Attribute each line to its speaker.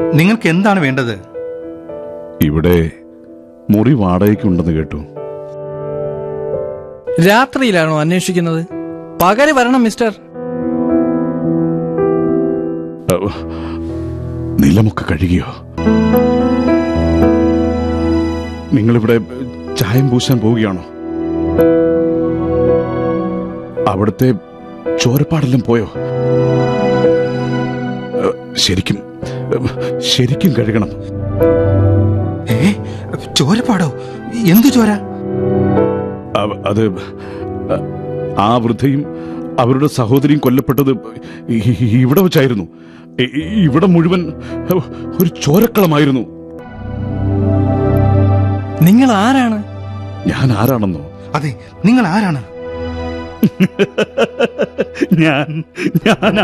Speaker 1: നിങ്ങൾക്ക് എന്താണ് വേണ്ടത്
Speaker 2: ഇവിടെ മുറി വാടകയ്ക്കുണ്ടെന്ന് കേട്ടു
Speaker 3: രാത്രിയിലാണോ അന്വേഷിക്കുന്നത് പകല് വരണം മിസ്റ്റർ
Speaker 2: അഹ്, നിലമൊക്കെ കഴുകിയോ നിങ്ങളിവിടെ ചായം പൂശാൻ പോവുകയാണോ അവിടുത്തെ ചോരപ്പാടെല്ലാം പോയോ അഹ്, ശരിക്കും അഹ്, ശരിക്കും കഴുകണം
Speaker 1: ഏ ചോരപ്പാടോ എന്തു ചോര
Speaker 2: അവ- അത് അഹ്, ആ വൃദ്ധയും അവരുടെ സഹോദരിയും കൊല്ലപ്പെട്ടത് ഇ- ഇ- ഇവിടെ വെച്ചായിരുന്നു ഇ- ഇ- ഇവിടെ മുഴുവൻ അഹ്, ഒരു ചോരക്കളമായിരുന്നു
Speaker 3: നിങ്ങൾ ആരാണ്
Speaker 2: ഞാൻ ആരാണെന്നോ
Speaker 1: അതെ നിങ്ങൾ ആരാണ്
Speaker 2: ഞാൻ ഞാൻ